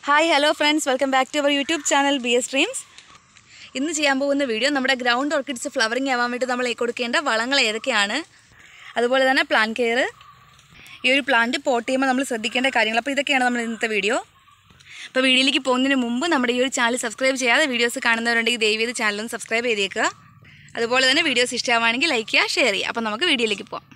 hi hello friends welcome back to our YouTube channel B S dreams ഇന്ന് ചെയ്യാൻ പോകുന്ന video നമ്മുടെ ground orchids flowering ആവാൻ വേണ്ടി നമ്മൾ കൊടുക്കേണ്ട വളങ്ങൾ ഏതൊക്കെയാണ് അതുപോലെ തന്നെ പ്ലാൻ കെയർ ഈ ഒരു പ്ലാന്റ് പോട്ട് ചെയ്യുമ്പോൾ നമ്മൾ ശ്രദ്ധിക്കേണ്ട കാര്യങ്ങൾ അപ്പോൾ ഇതൊക്കെയാണ് നമ്മൾ ഇന്നത്തെ വീഡിയോ അപ്പോൾ വീഡിയോയിലേക്ക് പോകുന്നതിന് മുമ്പ് നമ്മുടെ ഈ ഒരു ചാനൽ സബ്സ്ക്രൈബ് ചെയ്യാതെ വീഡിയോസ് കാണുന്നവരുണ്ടെങ്കിൽ ദയവ് ചെയ്ത് ചാനലൊന്ന് സബ്സ്ക്രൈബ് ചെയ്തേക്കുക അതുപോലെ തന്നെ വീഡിയോസ് ഇഷ്ടമാണെങ്കിൽ ലൈക്ക് ചെയ്യുക ഷെയർ ചെയ്യുക അപ്പോൾ നമുക്ക് വീഡിയോയിലേക്ക് പോകാം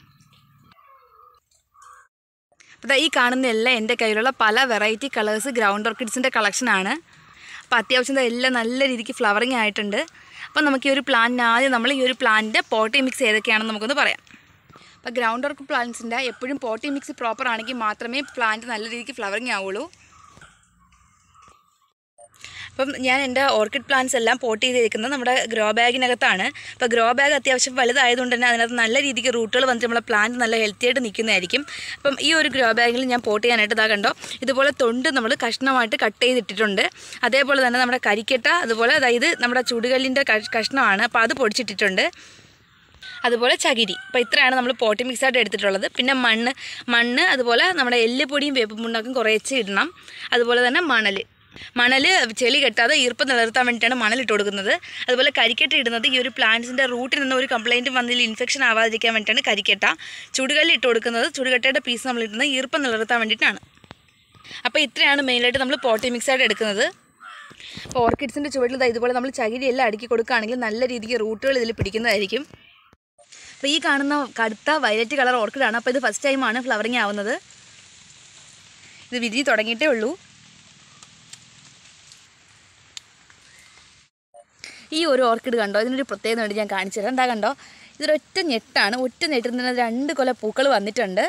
അപ്പോൾ ദാ ഈ കാണുന്ന എല്ലാം എൻ്റെ കയ്യിലുള്ള പല വെറൈറ്റി കളേഴ്സ് ഗ്രൗണ്ട് ഓർക്കിഡ്സിൻ്റെ കളക്ഷനാണ് അപ്പോൾ അത്യാവശ്യം ദാ എല്ലാം നല്ല രീതിക്ക് ഫ്ലവറിങ് ആയിട്ടുണ്ട് അപ്പോൾ നമുക്ക് ഈ ഒരു പ്ലാന്റിന് ആദ്യം നമ്മൾ ഈ ഒരു പ്ലാന്റിൻ്റെ പോട്ടി മിക്സ് ഏതൊക്കെയാണെന്ന് നമുക്കൊന്ന് പറയാം അപ്പോൾ ഗ്രൗണ്ട് ഓർക്ക് പ്ലാന്റ്സിൻ്റെ എപ്പോഴും പോട്ടി മിക്സ് പ്രോപ്പർ ആണെങ്കിൽ മാത്രമേ പ്ലാന്റ് നല്ല രീതിക്ക് ഫ്ലവറിങ് ആവുള്ളൂ അപ്പം ഞാൻ എൻ്റെ ഓർക്കിഡ് പ്ലാന്റ്സ് എല്ലാം പോട്ട് ചെയ്തിരിക്കുന്നത് നമ്മുടെ ഗ്രോ ബാഗിനകത്താണ് അപ്പോൾ ഗ്രോ ബാഗ് അത്യാവശ്യം വലുതായതുകൊണ്ട് തന്നെ അതിനകത്ത് നല്ല രീതിക്ക് റൂട്ടുകൾ വന്നിട്ട് നമ്മളെ പ്ലാന്റ് നല്ല ഹെൽത്തി ആയിട്ട് നിൽക്കുന്നതായിരിക്കും അപ്പം ഈ ഒരു ഗ്രോ ബാഗിൽ ഞാൻ പോട്ട് ചെയ്യാനായിട്ട് ഇതാ കണ്ടോ ഇതുപോലെ തൊണ്ട് നമ്മൾ കഷ്ണമായിട്ട് കട്ട് ചെയ്തിട്ടിട്ടുണ്ട് അതേപോലെ തന്നെ നമ്മുടെ കരിക്കട്ട അതുപോലെ അതായത് നമ്മുടെ ചുടുകല്ലിൻ്റെ കഷ്- കഷ്ണമാണ് അപ്പോൾ അത് പൊടിച്ചിട്ടിട്ടുണ്ട് അതുപോലെ ചകിരി അപ്പോൾ ഇത്രയാണ് നമ്മൾ പോട്ടി മിക്സ് ആയിട്ട് എടുത്തിട്ടുള്ളത് പിന്നെ മണ്ണ് മണ്ണ് അതുപോലെ നമ്മുടെ എല്ലുപൊടിയും വേപ്പുമുണ്ടാക്കും കുറേച്ച് ഇടണം അതുപോലെ തന്നെ മണൽ മണൽ ചെളി കെട്ടാതെ ഈർപ്പം നിലനിർത്താൻ വേണ്ടിയിട്ടാണ് മണൽ ഇട്ട് കൊടുക്കുന്നത് അതുപോലെ കരിക്കട്ട ഇടുന്നത് ഈ ഒരു പ്ലാന്റ്സിൻ്റെ റൂട്ടിൽ നിന്ന് ഒരു കംപ്ലൈൻറ്റ് വന്നതിൽ ഇൻഫെക്ഷൻ ആവാതിരിക്കാൻ വേണ്ടിയിട്ടാണ് കരിക്കട്ട ചുടുകല്ല് ഇട്ട് കൊടുക്കുന്നത് ചുടുകട്ടയുടെ പീസ് നമ്മൾ ഇടുന്നത് ഈർപ്പം നിലനിർത്താൻ വേണ്ടിയിട്ടാണ് അപ്പോൾ ഇത്രയാണ് മെയിനായിട്ട് നമ്മൾ പോട്ടി മിക്സ് ആയിട്ട് എടുക്കുന്നത് അപ്പോൾ ഓർക്കിഡ്സിൻ്റെ ചുവട്ടിൽ ദാ ഇതുപോലെ നമ്മൾ ചകിരി എല്ലാം അടുക്കി കൊടുക്കുകയാണെങ്കിൽ നല്ല രീതിക്ക് റൂട്ടുകൾ ഇതിൽ പിടിക്കുന്നതായിരിക്കും അപ്പോൾ ഈ കാണുന്ന കടുത്ത വയലറ്റ് കളർ ഓർക്കിഡാണ് അപ്പോൾ ഇത് ഫസ്റ്റ് ടൈമാണ് ഫ്ലവറിങ് ആവുന്നത് ഇത് വിരിഞ്ഞ് തുടങ്ങിയിട്ടേ ഉള്ളൂ ഈ ഒരു ഓർക്കിഡ് കണ്ടോ ഇതിനൊരു പ്രത്യേകത വേണ്ടി ഞാൻ കാണിച്ചു തരാം എന്താ കണ്ടോ ഇതൊരൊറ്റ ഞെട്ടാണ് ഒറ്റ ഞെട്ടിൽ നിന്ന് രണ്ട് കൊല പൂക്കൾ വന്നിട്ടുണ്ട്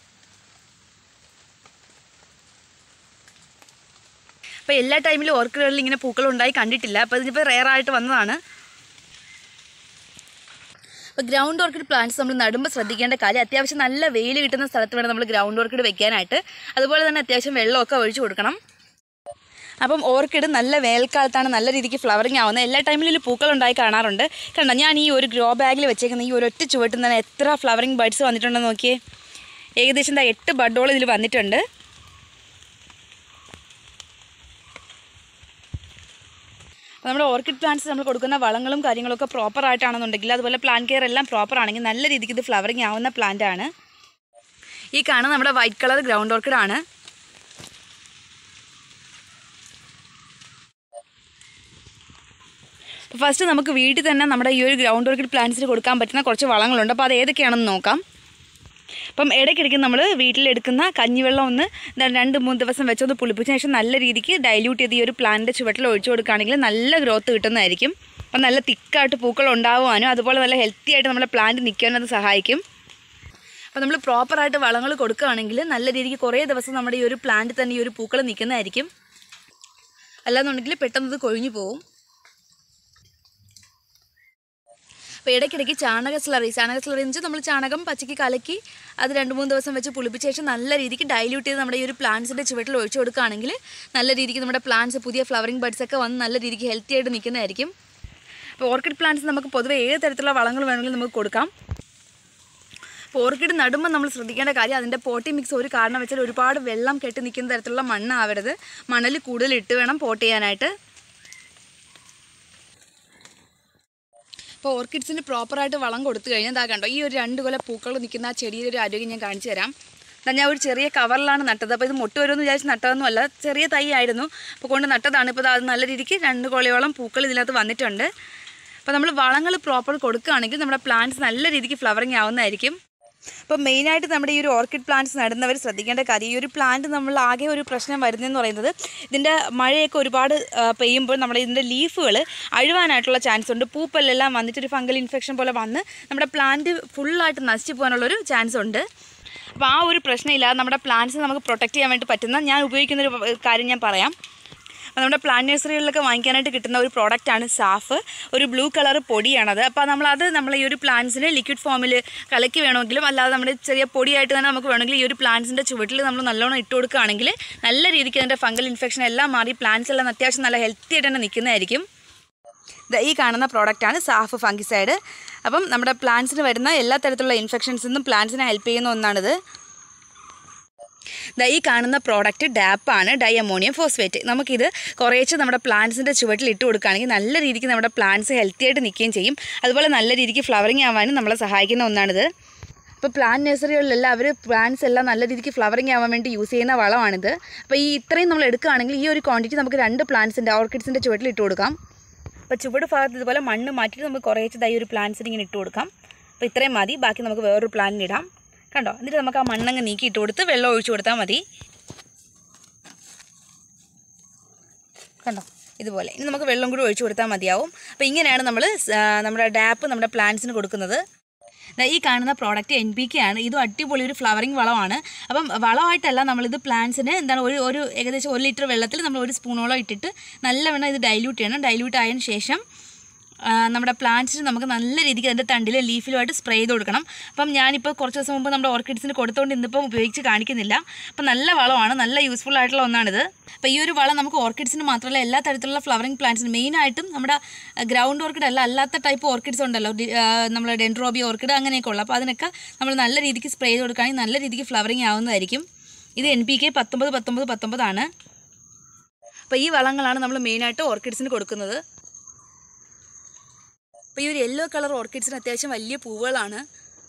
അപ്പോൾ എല്ലാ ടൈമിലും ഓർക്കിഡുകളിൽ ഇങ്ങനെ പൂക്കൾ ഉണ്ടായി കണ്ടിട്ടില്ല അപ്പോൾ ഇതിപ്പോൾ റെയറായിട്ട് വന്നതാണ് അപ്പോൾ ഗ്രൗണ്ട് ഓർക്കിഡ് പ്ലാന്റ്സ് നമ്മൾ നടുമ്പോൾ ശ്രദ്ധിക്കേണ്ട കാര്യം അത്യാവശ്യം നല്ല വെയിൽ കിട്ടുന്ന സ്ഥലത്ത് വേണം നമ്മൾ ഗ്രൗണ്ട് ഓർക്കിഡ് വെക്കാനായിട്ട് അതുപോലെ തന്നെ അത്യാവശ്യം വെള്ളമൊക്കെ ഒഴിച്ചു കൊടുക്കണം അപ്പം ഓർക്കിഡ് നല്ല വേനൽക്കാലത്താണ് നല്ല രീതിക്ക് ഫ്ലവറിങ് ആവുന്നത് എല്ലാ ടൈമിലും ഇതിൽ പൂക്കൾ ഉണ്ടായി കാണാറുണ്ട് കണ്ടോ ഞാൻ ഈ ഒരു ഗ്രോ ബാഗിൽ വെച്ചേക്കുന്ന ഈ ഒരു ഒറ്റ ചുവട്ടിൽ നിന്ന് തന്നെ എത്ര ഫ്ലവറിങ് ബഡ്സ് വന്നിട്ടുണ്ടെന്ന് നോക്കിയേ ഏകദേശം എന്താ എട്ട് ബഡോളം ഇതിൽ വന്നിട്ടുണ്ട് അപ്പോൾ നമ്മുടെ ഓർക്കിഡ് പ്ലാന്റ്സ് നമ്മൾ കൊടുക്കുന്ന വളങ്ങളും കാര്യങ്ങളൊക്കെ പ്രോപ്പർ ആയിട്ടാണെന്നുണ്ടെങ്കിൽ അതുപോലെ പ്ലാൻ കെയർ എല്ലാം പ്രോപ്പർ ആണെങ്കിൽ നല്ല രീതിക്ക് ഇത് ഫ്ലവറിങ് ആവുന്ന പ്ലാന്റ് ആണ് ഈ കാണുന്ന നമ്മുടെ വൈറ്റ് കളർ ഗ്രൗണ്ട് ഓർക്കിഡ് ആണ് ഫസ്റ്റ് നമുക്ക് വീട്ടിൽ തന്നെ നമ്മുടെ ഈ ഒരു ഗ്രൗണ്ട് ഓർക്കിഡ് പ്ലാന്റ്സിന് കൊടുക്കാൻ പറ്റുന്ന കുറച്ച് വളങ്ങളുണ്ട് അപ്പോൾ അത് ഏതൊക്കെയാണെന്ന് നോക്കാം അപ്പം ഇടയ്ക്കിടയ്ക്ക് നമ്മൾ വീട്ടിലെടുക്കുന്ന കഞ്ഞിവെള്ളം ഒന്ന് ര- രണ്ട് മൂന്ന് ദിവസം വെച്ചൊന്ന് പുളിപ്പിച്ച ശേഷം നല്ല രീതിക്ക് ഡൈല്യൂട്ട് ചെയ്ത് ഈ ഒരു പ്ലാന്റിൻ്റെ ചുവട്ടിൽ ഒഴിച്ചു കൊടുക്കുകയാണെങ്കിൽ നല്ല ഗ്രോത്ത് കിട്ടുന്നതായിരിക്കും അപ്പം നല്ല തിക്കായിട്ട് പൂക്കൾ ഉണ്ടാവാനും അതുപോലെ നല്ല ഹെൽത്തി ആയിട്ട് നമ്മുടെ പ്ലാന്റ് നിൽക്കാനും അത് സഹായിക്കും അപ്പോൾ നമ്മൾ പ്രോപ്പറായിട്ട് വളങ്ങൾ കൊടുക്കുകയാണെങ്കിൽ നല്ല രീതിക്ക് കുറേ ദിവസം നമ്മുടെ ഈ ഒരു പ്ലാന്റ് തന്നെ ഈ ഒരു പൂക്കൾ നിൽക്കുന്നതായിരിക്കും അല്ലാന്നുണ്ടെങ്കിൽ പെട്ടെന്ന് ഇത് കൊഴിഞ്ഞു പോകും അപ്പോൾ ഇടയ്ക്കിടയ്ക്ക് ചാണക സ്ലറി ചാണക സ്ലറി എന്ന് വെച്ചാൽ നമ്മൾ ചാണകം പച്ചയ്ക്ക് കലക്കി അത് രണ്ട് മൂന്ന് ദിവസം വെച്ച് പുളിപ്പിച്ച ശേഷം നല്ല രീതിക്ക് ഡൈല്യൂട്ട് ചെയ്ത് നമ്മുടെ ഈ ഒരു പ്ലാന്റ്സിൻ്റെ ചുവട്ടിൽ ഒഴിച്ചു കൊടുക്കുകയാണെങ്കിൽ നല്ല രീതിക്ക് നമ്മുടെ പ്ലാന്റ്സ് പുതിയ ഫ്ലവറിങ് ബഡ്സ് ഒക്കെ വന്ന് നല്ല രീതിക്ക് ഹെൽത്തി ആയിട്ട് നിൽക്കുന്നതായിരിക്കും അപ്പോൾ ഓർക്കിഡ് പ്ലാന്റ്സ് നമുക്ക് പൊതുവെ ഏത് തരത്തിലുള്ള വളങ്ങൾ വേണമെങ്കിലും നമുക്ക് കൊടുക്കാം അപ്പോൾ ഓർക്കിഡ് നടുമ്പോൾ നമ്മൾ ശ്രദ്ധിക്കേണ്ട കാര്യം അതിൻ്റെ പോട്ടി മിക്സ് ഒരു കാരണം വെച്ചാൽ ഒരുപാട് വെള്ളം കെട്ടി നിൽക്കുന്ന തരത്തിലുള്ള മണ്ണാവരുത് മണൽ കൂടുതൽ ഇട്ട് വേണം പോട്ട് ചെയ്യാനായിട്ട് അപ്പോൾ ഓർക്കിഡ്സിന് പ്രോപ്പറായിട്ട് വളം കൊടുത്തു കഴിഞ്ഞാൽ ഇതാ കണ്ടോ ഈ ഒരു രണ്ട് കൊല പൂക്കൾ നിൽക്കുന്ന ആ ചെടിയുടെ ഒരു ആരോഗ്യം ഞാൻ കാണിച്ചു തരാം എന്നാൽ ഞാൻ ഒരു ചെറിയ കവറിലാണ് നട്ടത് അപ്പോൾ ഇത് മുട്ട വരുമെന്ന് വിചാരിച്ച് നട്ടതൊന്നുമല്ല ചെറിയ തൈ ആയിരുന്നു അപ്പോൾ കൊണ്ട് നട്ടതാണ് ഇപ്പോൾ അത് നല്ല രീതിക്ക് രണ്ട് കൊലയോളം പൂക്കൾ ഇതിനകത്ത് വന്നിട്ടുണ്ട് അപ്പോൾ നമ്മൾ വളങ്ങൾ പ്രോപ്പർ കൊടുക്കുകയാണെങ്കിൽ നമ്മുടെ പ്ലാന്റ്സ് നല്ല രീതിക്ക് ഫ്ലവറിങ് ആവുന്നതായിരിക്കും അപ്പോൾ മെയിനായിട്ട് നമ്മുടെ ഈ ഒരു ഓർക്കിഡ് പ്ലാന്റ്സ് നടുന്നവർ ശ്രദ്ധിക്കേണ്ട കാര്യം ഈ ഒരു പ്ലാന്റ് നമ്മൾ ആകെ ഒരു പ്രശ്നം വരുന്നതെന്ന് പറയുന്നത് ഇതിൻ്റെ മഴയൊക്കെ ഒരുപാട് ആ, പെയ്യുമ്പോൾ നമ്മുടെ ഇതിൻ്റെ ലീഫുകൾ അഴുവാനായിട്ടുള്ള ചാൻസ് ഉണ്ട് പൂപ്പല്ലെല്ലാം വന്നിട്ട് ഒരു ഫംഗൽ ഇൻഫെക്ഷൻ പോലെ വന്ന് നമ്മുടെ പ്ലാന്റ് ഫുള്ളായിട്ട് നശിച്ചു പോകാനുള്ളൊരു ചാൻസ് ഉണ്ട് അപ്പോൾ ആ ഒരു പ്രശ്നമില്ലാതെ നമ്മുടെ പ്ലാന്റ്സ് നമുക്ക് പ്രൊട്ടക്റ്റ് ചെയ്യാൻ വേണ്ടി പറ്റുന്ന ഞാൻ ഉപയോഗിക്കുന്ന ഒരു കാര്യം ഞാൻ പറയാം അപ്പോൾ നമ്മുടെ പ്ലാന്റ് നഴ്സറികളിലൊക്കെ വാങ്ങിക്കാനായിട്ട് കിട്ടുന്ന ഒരു പ്രോഡക്റ്റാണ് സാഫ് ഒരു ബ്ലൂ കളർ പൊടിയാണത് അപ്പോൾ നമ്മളത് നമ്മൾ ഈ ഒരു പ്ലാന്റ്സിന് ലിക്വിഡ് ഫോമിൽ കലക്കി വേണമെങ്കിലും അല്ലാതെ നമ്മുടെ ചെറിയ പൊടിയായിട്ട് തന്നെ നമുക്ക് വേണമെങ്കിൽ ഈ ഒരു പ്ലാന്റ്സിൻ്റെ ചുവട്ടിൽ നമ്മൾ നല്ലോണം ഇട്ട് കൊടുക്കുകയാണെങ്കിൽ നല്ല രീതിക്ക് അതിൻ്റെ ഫംഗൽ ഇൻഫെക്ഷൻ എല്ലാം മാറി പ്ലാന്റ്സ് എല്ലാം അത്യാവശ്യം നല്ല ഹെൽത്തി ആയിട്ട് തന്നെ നിൽക്കുന്നതായിരിക്കും ദാ ഈ കാണുന്ന പ്രോഡക്റ്റാണ് സാഫ് ഫംഗിസൈഡ് അപ്പം നമ്മുടെ പ്ലാന്റ്സിന് വരുന്ന എല്ലാ തരത്തിലുള്ള ഇൻഫെക്ഷൻസിൽ നിന്നും പ്ലാന്റ്സിനെ ഹെൽപ്പ് ചെയ്യുന്ന ഒന്നാണിത് ദാ ഈ കാണുന്ന പ്രോഡക്റ്റ് ഡാപ്പാണ് ഡൈ അമോണിയം ഫോസ്ഫേറ്റ് നമുക്കിത് കുറേശ്ശെ നമ്മുടെ പ്ലാന്റ്സിൻ്റെ ചുവട്ടിൽ ഇട്ട് കൊടുക്കുകയാണെങ്കിൽ നല്ല രീതിക്ക് നമ്മുടെ പ്ലാന്റ്സ് ഹെൽത്തി ആയിട്ട് നിൽക്കുകയും ചെയ്യും അതുപോലെ നല്ല രീതിക്ക് ഫ്ലവറിങ് ആവാനും നമ്മളെ സഹായിക്കുന്ന ഒന്നാണിത് അപ്പോൾ പ്ലാന്റ് നഴ്സറികളിലെല്ലാം അവർ പ്ലാന്റ്സ് എല്ലാം നല്ല രീതിക്ക് ഫ്ലവറിങ് ആവാൻ വേണ്ടി യൂസ് ചെയ്യുന്ന വളമാണിത് അപ്പോൾ ഈ ഇത്രയും നമ്മൾ എടുക്കുകയാണെങ്കിൽ ഈ ഒരു ക്വാണ്ടിറ്റി നമുക്ക് രണ്ട് പ്ലാന്റ്സിൻ്റെ ഓർക്കിഡ്സിൻ്റെ ചുവട്ടിൽ ഇട്ട് കൊടുക്കാം അപ്പോൾ ചുവട് ഭാഗത്ത് ഇതുപോലെ മണ്ണ് മാറ്റിയിട്ട് നമുക്ക് കുറേശ്ശെ ഈ ഒരു പ്ലാന്റ്സിന് ഇങ്ങനെ ഇട്ട് കൊടുക്കാം അപ്പോൾ ഇത്രയും മതി ബാക്കി നമുക്ക് വേറൊരു പ്ലാന്റിന് ഇടാം കണ്ടോ എന്നിട്ട് നമുക്ക് ആ മണ്ണങ്ങ് നീക്കി ഇട്ട് കൊടുത്ത് വെള്ളം ഒഴിച്ചു കൊടുത്താൽ മതി കണ്ടോ ഇതുപോലെ ഇനി നമുക്ക് വെള്ളം കൂടി ഒഴിച്ചു കൊടുത്താൽ മതിയാവും അപ്പോൾ ഇങ്ങനെയാണ് നമ്മൾ നമ്മുടെ ഡാപ്പ് നമ്മുടെ പ്ലാന്റ്സിന് കൊടുക്കുന്നത് ദാ ഈ കാണുന്ന പ്രോഡക്റ്റ് എൻ പി കെ ആണ് ഇതും അടിപൊളി ഒരു ഫ്ലവറിങ് വളമാണ് അപ്പം വളമായിട്ടല്ല നമ്മളിത് പ്ലാന്റ്സിന് എന്താണ് ഒരു ഒരു ഏകദേശം ഒരു ലിറ്റർ വെള്ളത്തിൽ നമ്മൾ ഒരു സ്പൂണോളം ഇട്ടിട്ട് നല്ലവണ്ണം ഇത് ഡൈല്യൂട്ട് ചെയ്യണം ഡൈല്യൂട്ട് ആയതിനു ശേഷം ആ, നമ്മുടെ പ്ലാന്റ്സിന് നമുക്ക് നല്ല രീതിക്ക് അതിൻ്റെ തണ്ടിൽ ലീഫിലുമായിട്ട് സ്പ്രേ ചെയ്ത് കൊടുക്കണം അപ്പം ഞാനിപ്പോൾ കുറച്ച് ദിവസം മുമ്പ് നമ്മുടെ ഓർക്കിഡ്സിന് കൊടുത്തുകൊണ്ട് ഇന്നിപ്പം ഉപയോഗിച്ച് കാണിക്കുന്നില്ല അപ്പം നല്ല വളമാണ് നല്ല യൂസ്ഫുൾ ആയിട്ടുള്ള ഒന്നാണിത് അപ്പോൾ ഈ ഒരു വളം നമുക്ക് ഓർക്കിഡ്സിന് മാത്രമല്ല എല്ലാ തരത്തിലുള്ള ഫ്ലവറിങ് പ്ലാന്റ്സിന് മെയിനായിട്ടും നമ്മുടെ ഗ്രൗണ്ട് ഓർക്കിഡ് അല്ല അല്ലാത്ത ടൈപ്പ് ഓർക്കിഡ്സ് ഉണ്ടല്ലോ ഡി- ആ, നമ്മുടെ ഡെൻഡ്രോബി ഓർക്കിഡ് അങ്ങനെയൊക്കെ ഉള്ള അപ്പോൾ അതിനൊക്കെ നമ്മൾ നല്ല രീതിക്ക് സ്പ്രേ ചെയ്ത് കൊടുക്കുകയാണെങ്കിൽ നല്ല രീതിക്ക് ഫ്ലവറിങ് ആവുന്നതായിരിക്കും ഇത് എൻ പി കെ പത്തൊമ്പത് പത്തൊമ്പത് പത്തൊമ്പതാണ് അപ്പോൾ ഈ വളങ്ങളാണ് നമ്മൾ മെയിനായിട്ട് ഓർക്കിഡ്സിന് കൊടുക്കുന്നത് അപ്പോൾ ഈ ഒരു യെല്ലോ കളർ ഓർക്കിഡ്സിന് അത്യാവശ്യം വലിയ പൂവുകളാണ്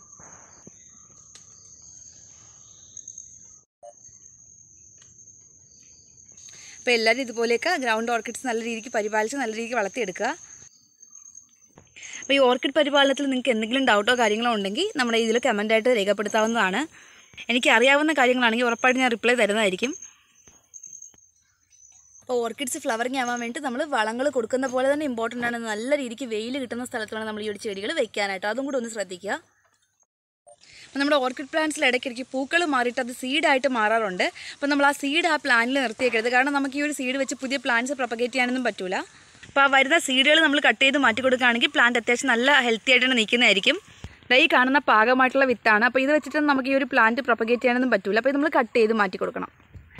അപ്പോൾ എല്ലാവരും ഇതുപോലെയൊക്കെ ഗ്രൗണ്ട് ഓർക്കിഡ്സ് നല്ല രീതിക്ക് പരിപാലിച്ച് നല്ല രീതിക്ക് വളർത്തിയെടുക്കുക അപ്പോൾ ഈ ഓർക്കിഡ് പരിപാലനത്തിൽ നിങ്ങൾക്ക് എന്തെങ്കിലും ഡൗട്ടോ കാര്യങ്ങളോ ഉണ്ടെങ്കിൽ നമ്മുടെ ഇതിൽ കമൻ്റായിട്ട് രേഖപ്പെടുത്താവുന്നതാണ് എനിക്ക് അറിയാവുന്ന കാര്യങ്ങളാണെങ്കിൽ ഉറപ്പായിട്ട് ഞാൻ റിപ്ലൈ തരുന്നതായിരിക്കും അപ്പോൾ ഓർക്കിഡ്സ് ഫ്ലവറിങ് ആവാൻ വേണ്ടി നമ്മൾ വളങ്ങൾ കൊടുക്കുന്ന പോലെ തന്നെ ഇമ്പോർട്ടൻ്റ് ആണ് നല്ല രീതിക്ക് വെയിൽ കിട്ടുന്ന സ്ഥലത്ത് വേണം നമ്മൾ ഈ ഒരു ചെടികൾ വെക്കാനായിട്ട് അതും കൂടി ഒന്ന് ശ്രദ്ധിക്കുക അപ്പോൾ നമ്മുടെ ഓർക്കിഡ് പ്ലാന്റ്സിൽ ഇടയ്ക്കിടയ്ക്ക് പൂക്കൾ മാറിയിട്ട് അത് സീഡായിട്ട് മാറാറുണ്ട് അപ്പോൾ നമ്മൾ ആ സീഡ് ആ പ്ലാന്റിൽ നിർത്തിയേക്കരുത് കാരണം നമുക്ക് ഈ ഒരു സീഡ് വെച്ച് പുതിയ പ്ലാന്റ്സ് പ്രൊപ്പഗേറ്റ് ചെയ്യാനൊന്നും പറ്റൂല അപ്പോൾ ആ വരുന്ന സീഡുകൾ നമ്മൾ കട്ട് ചെയ്ത് മാറ്റി കൊടുക്കുകയാണെങ്കിൽ പ്ലാന്റ് അത്യാവശ്യം നല്ല ഹെൽത്തി ആയിട്ട് നിൽക്കുന്നതായിരിക്കും ദാ ഈ കാണുന്ന പാകമായിട്ടുള്ള വിത്താണ് അപ്പോൾ ഇത് വെച്ചിട്ടൊന്നും നമുക്ക് ഈ ഒരു പ്ലാന്റ് പ്രൊപ്പഗേറ്റ് ചെയ്യാനൊന്നും പറ്റൂല അപ്പോൾ ഇത് നമ്മൾ കട്ട് ചെയ്ത് മാറ്റി കൊടുക്കണം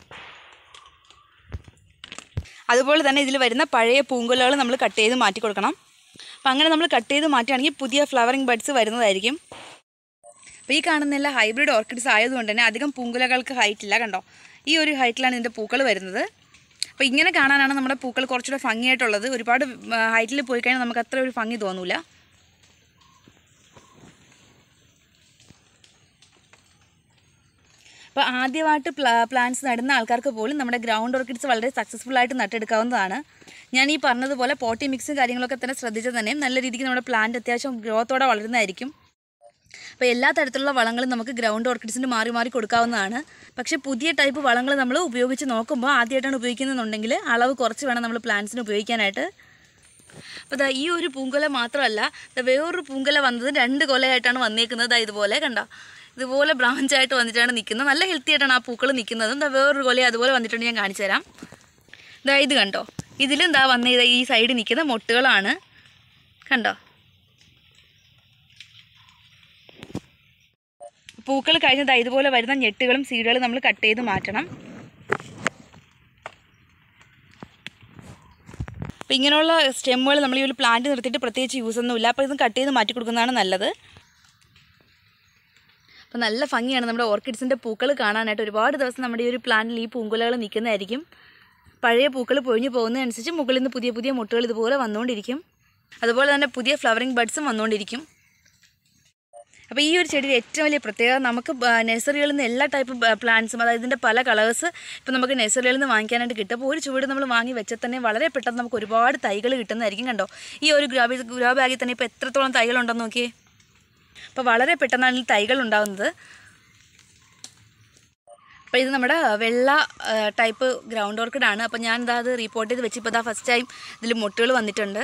അതുപോലെ തന്നെ ഇതിൽ വരുന്ന പഴയ പൂങ്കുലകൾ നമ്മൾ കട്ട് ചെയ്ത് മാറ്റി കൊടുക്കണം അപ്പം അങ്ങനെ നമ്മൾ കട്ട് ചെയ്ത് മാറ്റുകയാണെങ്കിൽ പുതിയ ഫ്ലവറിങ് ബഡ്സ് വരുന്നതായിരിക്കും അപ്പോൾ ഈ കാണുന്ന ഹൈബ്രിഡ് ഓർക്കിഡ്സ് ആയതുകൊണ്ട് തന്നെ അധികം പൂങ്കുലകൾക്ക് ഹൈറ്റ് ഇല്ല കണ്ടോ ഈ ഒരു ഹൈറ്റിലാണ് ഇതിൻ്റെ പൂക്കൾ വരുന്നത് അപ്പോൾ ഇങ്ങനെ കാണാനാണ് നമ്മുടെ പൂക്കൾ കുറച്ചുകൂടെ ഭംഗിയായിട്ടുള്ളത് ഒരുപാട് ഹൈറ്റിൽ പോയി കഴിഞ്ഞാൽ നമുക്ക് അത്ര ഒരു ഭംഗി തോന്നൂല അപ്പോൾ ആദ്യമായിട്ട് പ്ലാ പ്ലാന്റ്സ് നടുന്ന ആൾക്കാർക്ക് പോലും നമ്മുടെ ഗ്രൗണ്ട് ഓർക്കിഡ്സ് വളരെ സക്സസ്ഫുൾ ആയിട്ട് നട്ടെടുക്കാവുന്നതാണ് ഞാൻ ഈ പറഞ്ഞതുപോലെ പോട്ടി മിക്സും കാര്യങ്ങളൊക്കെ തന്നെ ശ്രദ്ധിച്ചാൽ തന്നെ നല്ല രീതിക്ക് നമ്മുടെ പ്ലാന്റ് അത്യാവശ്യം ഗ്രോത്തോടെ വളരുന്നതായിരിക്കും അപ്പോൾ എല്ലാ തരത്തിലുള്ള വളങ്ങളും നമുക്ക് ഗ്രൗണ്ട് ഓർക്കിഡ്സിന് മാറി മാറി കൊടുക്കാവുന്നതാണ് പക്ഷേ പുതിയ ടൈപ്പ് വളങ്ങൾ നമ്മൾ ഉപയോഗിച്ച് നോക്കുമ്പോൾ ആദ്യമായിട്ടാണ് ഉപയോഗിക്കുന്നതെന്നുണ്ടെങ്കിൽ അളവ് കുറച്ച് വേണം നമ്മൾ പ്ലാന്റ്സിന് ഉപയോഗിക്കാനായിട്ട് അപ്പോൾ ദാ ഈ ഒരു പൂങ്കൊല മാത്രമല്ല ദാ വേറൊരു പൂങ്കൊല വന്നത് രണ്ട് കൊലയായിട്ടാണ് വന്നേക്കുന്നത് ദാ ഇതുപോലെ കണ്ടോ ഇതുപോലെ ബ്രാഞ്ച് ആയിട്ട് വന്നിട്ടാണ് നിൽക്കുന്നത് നല്ല ഹെൽത്തി ആയിട്ടാണ് ആ പൂക്കൾ നിൽക്കുന്നത് ദാ വേറൊരു കൊല അതുപോലെ വന്നിട്ടുണ്ട് ഞാൻ കാണിച്ചു തരാം ദാ ഇത് കണ്ടോ ഇതിലും ദാ വന്ന ഇത് ഈ സൈഡിൽ നിൽക്കുന്ന മൊട്ടുകളാണ് കണ്ടോ പൂക്കൾ കഴിഞ്ഞ് ദാ ഇതുപോലെ വരുന്ന ഞെട്ടുകളും സീഡുകളും നമ്മൾ കട്ട് ചെയ്ത് മാറ്റണം അപ്പോൾ ഇങ്ങനെയുള്ള സ്റ്റെമ്മുകൾ നമ്മൾ ഈ ഒരു പ്ലാന്റ് നിർത്തിയിട്ട് പ്രത്യേകിച്ച് യൂസ് ഒന്നുമില്ല അപ്പോൾ ഇതും കട്ട് ചെയ്ത് മാറ്റി കൊടുക്കുന്നതാണ് നല്ലത് അപ്പോൾ നല്ല ഭംഗിയാണ് നമ്മുടെ ഓർക്കിഡ്സിൻ്റെ പൂക്കൾ കാണാനായിട്ട് ഒരുപാട് ദിവസം നമ്മുടെ ഈ ഒരു പ്ലാന്റിൽ ഈ പൂങ്കുലകൾ നിൽക്കുന്നതായിരിക്കും പഴയ പൂക്കൾ പൊഴിഞ്ഞു പോകുന്നതനുസരിച്ച് മുകളിൽ നിന്ന് പുതിയ പുതിയ മുട്ടുകൾ ഇതുപോലെ വന്നുകൊണ്ടിരിക്കും അതുപോലെ തന്നെ പുതിയ ഫ്ലവറിങ് ബഡ്സും വന്നുകൊണ്ടിരിക്കും അപ്പോൾ ഈ ഒരു ചെടിയുടെ ഏറ്റവും വലിയ പ്രത്യേകത നമുക്ക് നഴ്സറികളിൽ നിന്ന് എല്ലാ ടൈപ്പ് പ്ലാന്റ്സും അതായത് ഇതിൻ്റെ പല കളേഴ്സ് ഇപ്പോൾ നമുക്ക് നഴ്സറികളിൽ നിന്ന് വാങ്ങിക്കാനായിട്ട് കിട്ടും അപ്പോൾ ഒരു ചുവട് നമ്മൾ വാങ്ങി വെച്ചാൽ തന്നെ വളരെ പെട്ടെന്ന് നമുക്ക് ഒരുപാട് തൈകൾ കിട്ടുന്നതായിരിക്കും കണ്ടോ ഈ ഒരു ഗ്രാബി ഗ്രോ ബാഗിൽ തന്നെ ഇപ്പോൾ എത്രത്തോളം തൈകളുണ്ടെന്ന് നോക്കിയേ അപ്പോൾ വളരെ പെട്ടെന്നാണ് ഈ തൈകൾ ഉണ്ടാകുന്നത് അപ്പോൾ ഇത് നമ്മുടെ വെള്ള ടൈപ്പ് ഗ്രൗണ്ട് ഓർക്കിഡാണ് അപ്പോൾ ഞാൻ ഇതാ അത് റിപ്പോർട്ട് ചെയ്ത് വെച്ച് ഇപ്പോൾ ഇതാ ഫസ്റ്റ് ടൈം ഇതിൽ മുട്ടുകൾ വന്നിട്ടുണ്ട്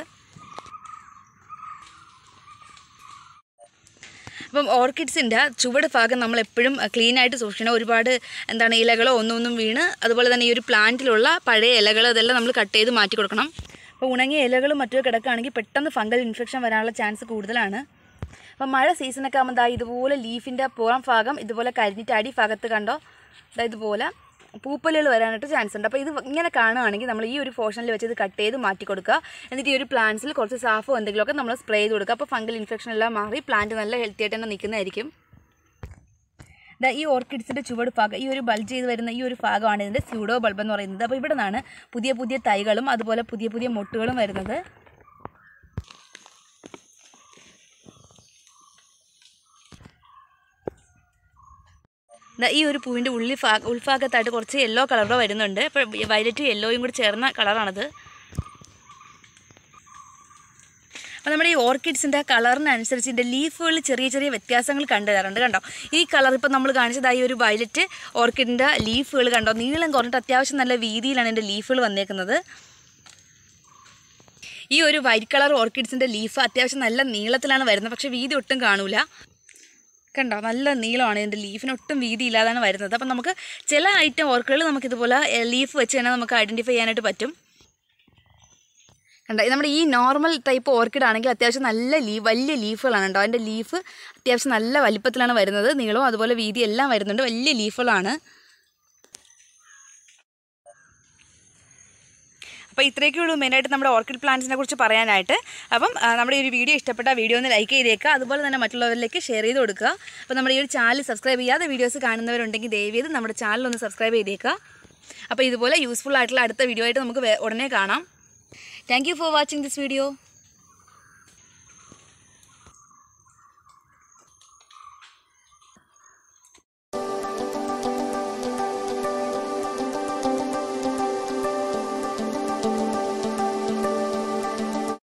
അപ്പം ഓർക്കിഡ്സിൻ്റെ ചുവട് ഭാഗം നമ്മൾ എപ്പോഴും ക്ലീൻ ആയിട്ട് സൂക്ഷിക്കണം ഒരുപാട് എന്താണ് ഇലകളോ ഒന്നും ഒന്നും വീണ് അതുപോലെ തന്നെ ഈ ഒരു പ്ലാന്റിലുള്ള പഴയ ഇലകൾ അതെല്ലാം നമ്മൾ കട്ട് ചെയ്ത് മാറ്റി കൊടുക്കണം അപ്പോൾ ഉണങ്ങിയ ഇലകളും മറ്റോ കിടക്കുകയാണെങ്കിൽ പെട്ടെന്ന് ഫംഗൽ ഇൻഫെക്ഷൻ വരാനുള്ള ചാൻസ് കൂടുതലാണ് അപ്പോൾ മഴ സീസണൊക്കെ ആകുമ്പോൾ ദാ ഇതുപോലെ ലീഫിൻ്റെ പുറം ഭാഗം ഇതുപോലെ കരിഞ്ഞിട്ട് അടി ഭാഗത്ത് കണ്ടോ ദാ ഇതുപോലെ പൂപ്പലുകൾ വരാനായിട്ട് ചാൻസ് ഉണ്ട് അപ്പോൾ ഇത് ഇങ്ങനെ കാണുകയാണെങ്കിൽ നമ്മൾ ഈ ഒരു പോർഷനിൽ വെച്ച് ഇത് കട്ട് ചെയ്ത് മാറ്റി കൊടുക്കുക എന്നിട്ട് ഈ ഒരു പ്ലാന്റ്സിൽ കുറച്ച് സാഫോ എന്തെങ്കിലുമൊക്കെ നമ്മൾ സ്പ്രേ ചെയ്ത് കൊടുക്കുക അപ്പോൾ ഫംഗൽ ഇൻഫെക്ഷൻ എല്ലാം മാറി പ്ലാന്റ് നല്ല ഹെൽത്തി ആയിട്ട് തന്നെ നിൽക്കുന്നതായിരിക്കും ദാ ഈ ഓർക്കിഡ്സിൻ്റെ ചുവട് ഭാഗം ഈ ഒരു ബൾജ് ചെയ്ത് വരുന്ന ഈ ഒരു ഭാഗമാണ് ഇതിൻ്റെ സ്യൂഡോ ബൾബ് എന്ന് പറയുന്നത് അപ്പോൾ ഇവിടെ നിന്നാണ് പുതിയ പുതിയ തൈകളും അതുപോലെ പുതിയ പുതിയ മൊട്ടുകളും വരുന്നത് ദാ ഈ ഒരു പൂവിൻ്റെ ഉള്ളിൽ ഭാഗ ഉൾഭാഗത്തായിട്ട് കുറച്ച് യെല്ലോ കളറിലോ വരുന്നുണ്ട് ഇപ്പോൾ വയലറ്റും യെല്ലോയും കൂടി ചേർന്ന കളറാണത് അപ്പോൾ നമ്മുടെ ഈ ഓർക്കിഡ്സിൻ്റെ കളറിനനുസരിച്ച് ഇതിൻ്റെ ലീഫുകളിൽ ചെറിയ ചെറിയ വ്യത്യാസങ്ങൾ കണ്ടു തരാറുണ്ട് കണ്ടോ ഈ കളർ ഇപ്പോൾ നമ്മൾ കാണിച്ചതായി ഒരു വയലറ്റ് ഓർക്കിഡിൻ്റെ ലീഫുകൾ കണ്ടോ നീളം കുറഞ്ഞിട്ട് അത്യാവശ്യം നല്ല വീതിയിലാണ് ഇതിൻ്റെ ലീഫുകൾ വന്നേക്കുന്നത് ഈ ഒരു വൈറ്റ് കളർ ഓർക്കിഡ്സിൻ്റെ ലീഫ് അത്യാവശ്യം നല്ല നീളത്തിലാണ് വരുന്നത് പക്ഷേ വീതി ഒട്ടും കാണൂല കണ്ടോ നല്ല നീളമാണ് ഇതിൻ്റെ ലീഫിന് ഒട്ടും വീതി ഇല്ലാതാണ് വരുന്നത് അപ്പം നമുക്ക് ചില ഐറ്റം ഓർക്കിഡുകൾ നമുക്കിതുപോലെ ലീഫ് വെച്ച് തന്നെ നമുക്ക് ഐഡൻറ്റിഫൈ ചെയ്യാനായിട്ട് പറ്റും കണ്ടോ ഇത് നമ്മുടെ ഈ നോർമൽ ടൈപ്പ് ഓർക്കിഡ് ആണെങ്കിൽ അത്യാവശ്യം നല്ല ലീ വലിയ ലീഫുകളാണ് കേട്ടോ അതിൻ്റെ ലീഫ് അത്യാവശ്യം നല്ല വലിപ്പത്തിലാണ് വരുന്നത് നീളവും അതുപോലെ വീതി എല്ലാം വരുന്നുണ്ട് വലിയ ലീഫുകളാണ് അപ്പോൾ ഇത്രയൊക്കെ ഉള്ളൂ മെയിനായിട്ട് നമ്മുടെ ഓർക്കിഡ് പ്ലാന്റ്സിനെ കുറിച്ച് പറയാനായിട്ട് അപ്പം ആ, നമ്മുടെ ഈ ഒരു വീഡിയോ ഇഷ്ടപ്പെട്ട വീഡിയോ ഒന്ന് ലൈക്ക് ചെയ്തേക്കുക അതുപോലെ തന്നെ മറ്റുള്ളവരിലേക്ക് ഷെയർ ചെയ്ത് കൊടുക്കുക അപ്പോൾ നമ്മുടെ ഈ ഒരു ചാനൽ സബ്സ്ക്രൈബ് ചെയ്യാതെ വീഡിയോസ് കാണുന്നവരുണ്ടെങ്കിൽ ദയവ് ചെയ്ത് നമ്മുടെ ചാനൽ ഒന്ന് സബ്സ്ക്രൈബ് ചെയ്തേക്കുക അപ്പോൾ ഇതുപോലെ യൂസ്ഫുൾ ആയിട്ടുള്ള അടുത്ത വീഡിയോ ആയിട്ട് നമുക്ക് വേ- ഉടനെ കാണാം thank you for watching this video